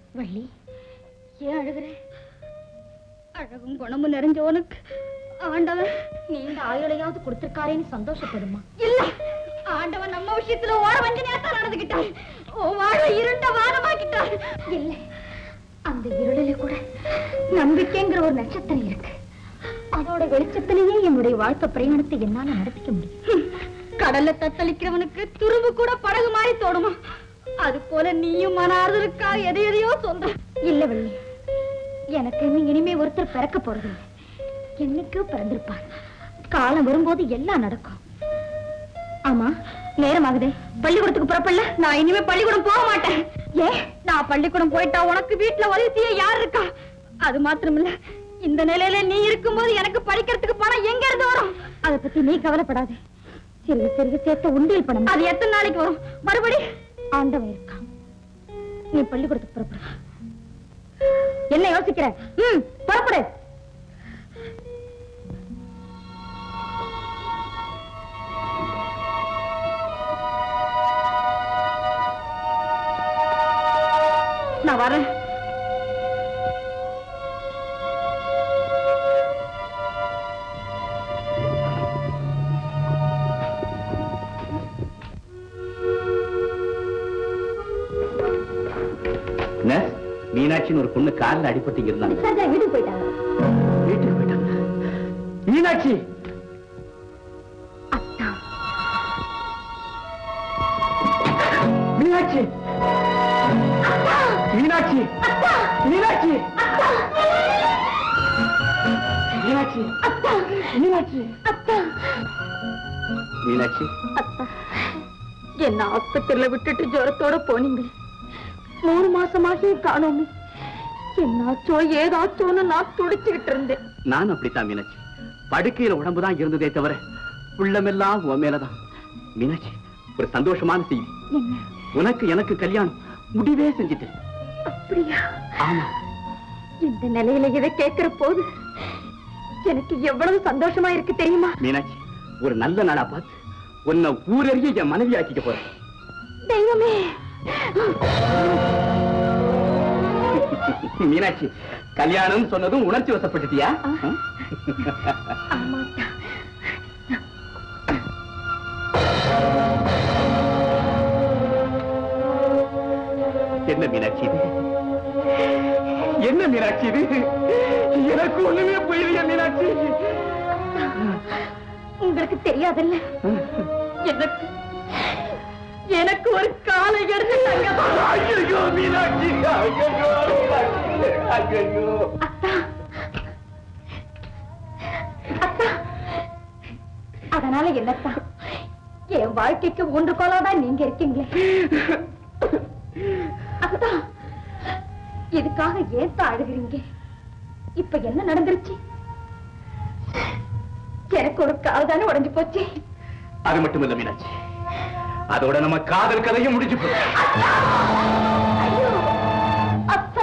வள்ளி ஏன் அழுகுற அழகும் குணமும் நிறைஞ்ச உனக்கு ஆண்டவன் நீண்ட ஆயுளையாவது கொடுத்திருக்காரேன்னு சந்தோஷப்படுமா இல்ல ஆண்டவன் நம்ம விஷயத்துல ஓர வஞ்சனையாத்தான் நடந்துகிட்டான் ஓ வாழ்வை இருண்ட வானமாக்கிட்டான் இல்ல அந்த இருளில கூட நம்பிக்கைங்கிற ஒரு நட்சத்திரம் இருக்கு அதோட வெளிச்சத்திலேயே என்னுடைய வாழ்க்கை பிரயாணத்தை என்னால நடத்திக்க முடியும் கடல்ல தத்தளிக்கிறவனுக்கு துரும்பு கூட படகு மாதிரி தோணுமா அது போல நீயும் மன ஆறுதலுக்கா எதை எதையோ சொல்ற இல்ல வள்ளி எனக்கு இன்னும் இனிமே ஒருத்தர் பிறக்க போறது என்னைக்கோ பிறந்திருப்பார் காலம் வரும்போது எல்லாம் நடக்கும் ஆமா நேரமாகுதே பள்ளிக்கூடத்துக்கு புறப்படல நான் இனிமே பள்ளிக்கூடம் போக மாட்டேன் ஏன் நான் பள்ளிக்கூடம் போயிட்டா உனக்கு வீட்டுல உதவி யார் இருக்கா அது மாத்திரமில்ல இந்த நிலையில நீ இருக்கும்போது எனக்கு படிக்கிறதுக்கு பணம் எங்க இருந்து வரும் அத பத்தி நீ கவலைப்படாத சிறுக சிறுக சேர்த்த உண்டியல் பணம் அது எத்தனை நாளைக்கு வரும் மறுபடி ஆண்டவன் இருக்கான் நீ பள்ளிக்கூடத்துக்கு புறப்படு என்ன யோசிக்கிற ம் புறப்படு நான் வரேன் நர்ஸ், மீனாட்சின்னு ஒரு பொண்ணு காலில் அடிபட்டு இங்க இருந்தாங்க சஜா வீட்டுக்கு போயிட்டாங்க வீட்டுக்கு போயிட்டாங்க மீனாட்சி அத்தா மீனாட்சி மீனாட்சி மீனாட்சி மீனாட்சி மீனாட்சி மீனாட்சி அத்தா என்ன ஆஸ்பத்திரியில விட்டுட்டு ஜுரத்தோட போனீங்க மூணு மாசமாகி காணோமே என்னாச்சோ ஏதாச்சோன்னு நான் துடிச்சுக்கிட்டு இருந்தேன் நான் அப்படித்தான் மீனாட்சி படுக்கையில உடம்புதான் இருந்ததே தவிர உள்ளமெல்லாம் உன் மேலதான் மீனாட்சி ஒரு சந்தோஷமான செய்தி என்ன உனக்கு எனக்கு கல்யாணம் முடிவே செஞ்சுட்டேன் அப்படியா ஆமா இந்த நிலையில இதை கேட்கிற போது எனக்கு எவ்வளவு சந்தோஷமா இருக்கு தெரியுமா மீனாட்சி ஒரு நல்ல நாளா பார்த்து உன்னை ஊரறிய என் மனைவி ஆக்கிக்க போறேன் தெய்வமே மீனாட்சி கல்யாணம் சொன்னதும் உணர்ச்சி வசப்பட்டுட்டியா ம்? ஆமாட்டா என்ன மீனாட்சி இது என்ன மீனாட்சி இது எனக்கு ஒண்ணுமே புரியலையா மீனாட்சி உங்களுக்கு தெரியாதுல்ல எனக்கு எனக்கு ஒரு காலை எடுத்து தங்கதான் ஐயோ மீனாட்சி ஐயோ மீனாட்சி ஐயோ அத்தா அத்தா அதனால என்னத்தா என் வாழ்க்கைக்கு ஒன்று கோலாதான் நீங்க இருக்கீங்களே அத்தா இதுக்காக ஏன் தான் அழுகிறீங்க இப்ப என்ன நடந்துருச்சு எனக்கு ஒரு கால் தானே உடைஞ்சு போச்சு அது மட்டும் இல்ல மீனாட்சி அதோட நம்ம காதல் கதையும் முடிஞ்சு போச்சு ஐயோ அத்தா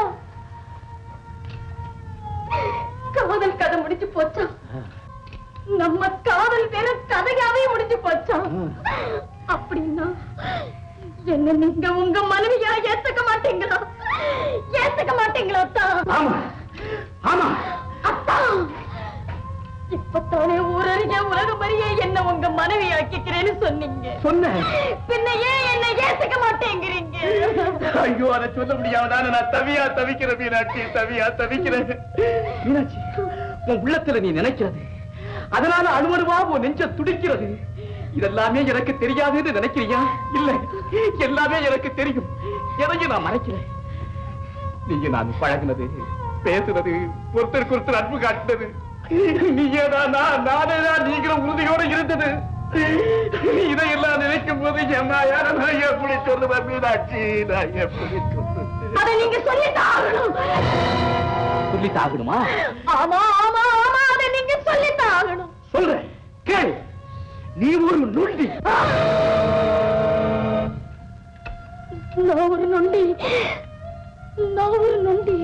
காதல் கதை முடிஞ்சு போச்சா நம்ம காதல் வேற கதையாவே முடிஞ்சு போச்சா அப்படின்னா என்ன நீங்க உங்க மனைவியா ஏத்துக்க மாட்டீங்களா ஏத்துக்க மாட்டீங்களா அத்தா ஆமா ஆமா அத்தா இப்பத்தானே ஊரறிய உலகம் அறிய என்ன உங்க மனைவி ஆக்கிக்கிறேன்னு சொன்னீங்க சொன்னேன் பின்ன ஏன் என்ன ஏத்துக்க மாட்டேங்கிறீங்க ஐயோ அதை சொல்ல முடியாமதான நான் தவியா தவிக்கிறேன் மீனாட்சி தவியா தவிக்கிறேன் மீனாட்சி உன் உள்ளத்துல நீ நினைக்கிறது அதனால அணுவணுவா உன் நெஞ்ச துடிக்கிறது இதெல்லாமே எனக்கு தெரியாதுன்னு நினைக்கிறியா இல்ல எல்லாமே எனக்கு தெரியும் எதையும் நான் மறைக்கல நீங்க நான் பழகுனது பேசுனது ஒருத்தருக்கு ஒருத்தர் அன்பு காட்டினது நீயே தான் நான் நானே தான் நீங்களும் உறுதியோட இருந்தது இதையெல்லாம் நினைக்கும் போது எம்மா யார நான் எப்படி சொல்லுவேன் மீனாட்சி நான் எப்படி சொல்லுவேன் அதை நீங்க சொல்லித்தான் ஆகணும் சொல்லி தாகணுமா ஆமா ஆமா ஆமா அதை நீங்க சொல்லித்தான் ஆகணும் சொல்றேன் கேள் நீ ஒரு நொண்டி நான் ஒரு நொண்டி நான் ஒரு நொண்டி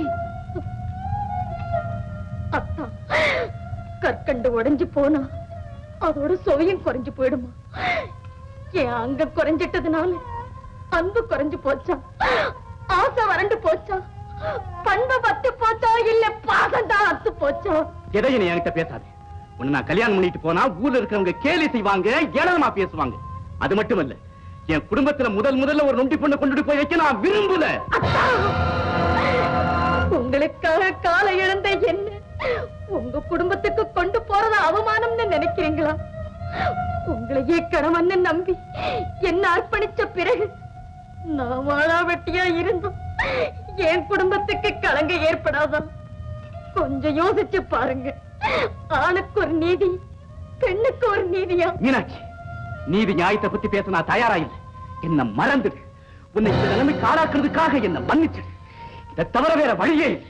அத்தா கற்கண்டு உடைஞ்சு போனா அதோட சுவையும் குறைஞ்சு போயிடுமா என் அங்க குறைஞ்சிட்டதுனால அன்பு குறைஞ்சு போச்சா ஆசை வறண்டு போச்சா பண்பு பத்து போச்சோ இல்ல பாசம் தான் அத்து போச்சோ எதையும் நீ என்கிட்ட பேசாது உன்னை நான் கல்யாணம் பண்ணிட்டு போனா ஊர்ல இருக்கிறவங்க கேலி செய்வாங்க ஏளனமா பேசுவாங்க அது மட்டுமல்ல என் குடும்பத்துல முதல் முதல்ல ஒரு நொண்டி பொண்ணை கொண்டுட்டு போய் வைக்க நான் விரும்பல அத்தா! உங்களுக்காக காலை இழந்த என்ன உங்க குடும்பத்துக்கு கொண்டு போறது அவமானம்னு நினைக்கிறீங்களா உங்களையே கணவன்னு நம்பி என்ன அர்ப்பணிச்ச பிறகு நான் வாழா வெட்டியா இருந்தும் என் குடும்பத்துக்கு கலங்க ஏற்படாதா கொஞ்சம் யோசிச்சு பாருங்க ஆணுக்கு ஒரு நீதி பெண்ணுக்கு ஒரு நீதியா மீனாட்சி நீதி நியாயத்தை பத்தி பேச நான் தயாரா இல்லை என்ன மறந்துடு உன்னை இந்த நிலைமைக்கு ஆளாக்குறதுக்காக என்ன மன்னிச்சிடு இதை தவிர வேற வழியே இல்லை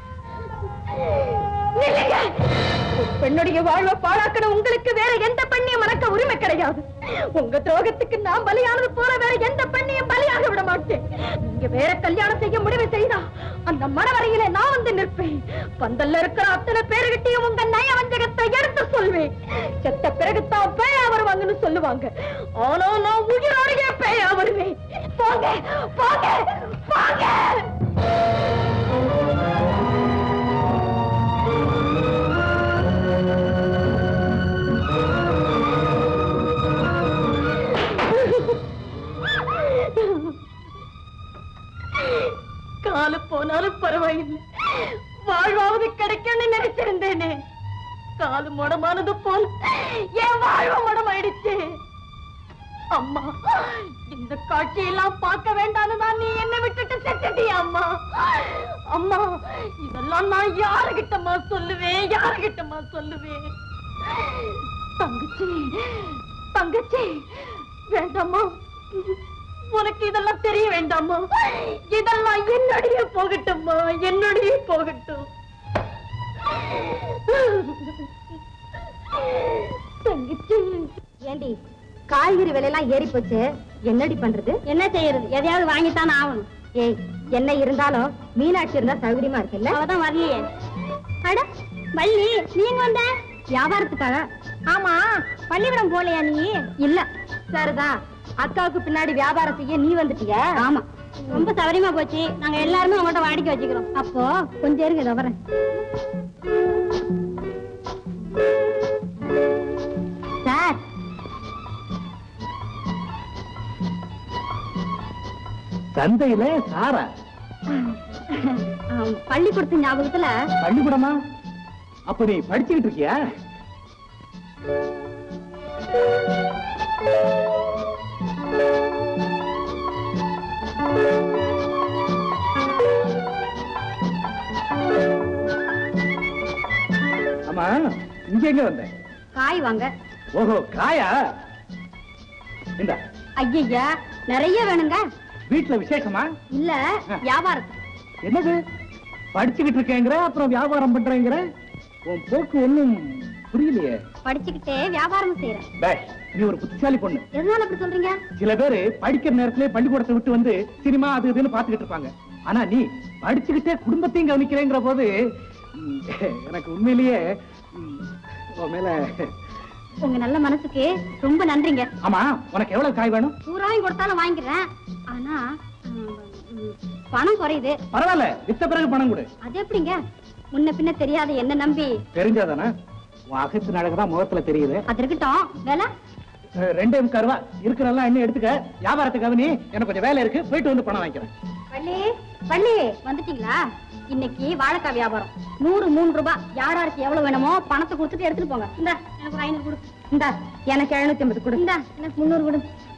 நில்லுங்க. ஒரு பெண்ணுடைய வாழ்வை பாழாக்கின உங்களுக்கு வேற எந்த பெண்ணையும் மறக்க உரிமை கிடையாது உங்க துரோகத்துக்கு நான் பலியானது போல வேற எந்த பெண்ணையும் பலியாக விட மாட்டேன் நீங்க வேற கல்யாணம் செய்ய முடிவு செய்தா அந்த மனவரையில நான் வந்து நிற்பேன் பந்தல்ல இருக்கிற அத்தனை பேருகிட்டையும் உங்க நயவஞ்சகத்தை எடுத்து சொல்வேன் செத்த பிறகுதான் பேயா வருவாங்கன்னு சொல்லுவாங்க ஆனா நான் உயிரோடையே பேயா வருவேன் போங்க போங்க போங்க காலு போனாலும் பரவாயில்லை வாழ்வாவது கிடைக்கும்னு நினைச்சிருந்தேனே காலு முடமானது போல் என் வாழ்வு முடமாயிடுச்சு அம்மா இந்த காட்சியெல்லாம் பார்க்க வேண்டாம்னு தான் நீ என்ன விட்டுட்டு செத்துட்டியா அம்மா அம்மா இதெல்லாம் நான் யாருகிட்டமா சொல்லுவேன் யாருகிட்டமா சொல்லுவேன் தங்கச்சி தங்கச்சி வேண்டாமா உனக்கு இதெல்லாம் தெரிய வேண்டாமா இதெல்லாம் என்னுடைய போகட்டும்மா என்னுடைய போகட்டும் தங்கச்சி ஏண்டி காய்கறி விலையெல்லாம் ஏறி போச்சு என்னடி பண்றது என்ன செய்யறது எதையாவது வாங்கித்தான் ஆகணும் ஏய் என்ன இருந்தாலும் மீனாட்சி இருந்தா சௌகரியமா இருக்குல்ல அவதான் வரலையே அட வள்ளி நீங்க வந்த வியாபாரத்துக்காக ஆமா பள்ளிக்கூடம் போலையா நீ இல்ல சரிதான் அக்காவுக்கு பின்னாடி வியாபாரம் செய்ய நீ வந்துட்டிய ஆமா ரொம்ப சௌகரியமா போச்சு நாங்க எல்லாருமே உங்கள்ட்ட வாடிக்கை வச்சுக்கிறோம் அப்போ கொஞ்சம் இருங்க இதோ வரேன் சார் சந்தையில சாரா ஆம், பள்ளிக்கூடத்து ஞாபகத்துல பள்ளிக்கூடமா அப்ப நீ படிச்சுக்கிட்டு இருக்கியா ஆமா இங்க எங்க வந்த காய் வாங்க ஓஹோ காயா இந்த ஐயா நிறைய வேணுங்க வீட்டுல விசேஷமா இல்ல வியாபாரத்துக்கு என்னது படிச்சுக்கிட்டு இருக்கேங்கிற அப்புறம் வியாபாரம் பண்றேங்கிற உன் போக்கு ஒண்ணும் புரியலையே படிச்சுக்கிட்டே வியாபாரம் செய்யறேன் பேஷ் நீ ஒரு புத்திசாலி பொண்ணு எதனால அப்படி சொல்றீங்க சில பேரு படிக்கிற நேரத்திலே பள்ளிக்கூடத்தை விட்டு வந்து சினிமா அது இதுன்னு பாத்துக்கிட்டு இருப்பாங்க ஆனா நீ படிச்சுக்கிட்டே குடும்பத்தையும் கவனிக்கிறேங்கிற போது ம், எனக்கு உண்மையிலேயே ம், உன் மேல உங்க நல்ல மனசுக்கு ரொம்ப நன்றிங்க ஆமா உனக்கு எவ்வளவு காய் வேணும் பூராயும் கொடுத்தாலும் வாங்கிக்கிறேன் ஆனா ம், ம், பணம் குறையுது பரவாயில்ல வித்த பிறகு பணம் கொடு அது எப்படிங்க முன்ன பின்ன தெரியாத என்ன நம்பி தெரிஞ்சாதானே உன் அகத்து அழகுதான் முகத்துல தெரியுது அது இருக்கட்டும் வேலை அஹ், ரெண்டே முக்கால் ரூபா இருக்கிறதெல்லாம் என்ன எடுத்துக்க வியாபாரத்துக்காக நீ எனக்கு கொஞ்சம் வேலை இருக்கு போயிட்டு வந்து பணம் வாங்கிக்கிறேன் பள்ளி பள்ளி வந்துட்டீங்களா இன்னைக்கு வாழைக்காய் வியாபாரம் நூறு மூணு ரூபாய் யார் யாருக்கு எவ்வளவு வேணுமோ பணத்தை கொடுத்துட்டு எடுத்துட்டு போங்க இந்த எனக்கு ஒரு ஐநூறு கொடு இந்த எனக்கு எழுநூத்தி ஐம்பது கொடு இந்த எனக்கு முந்நூறு கொடு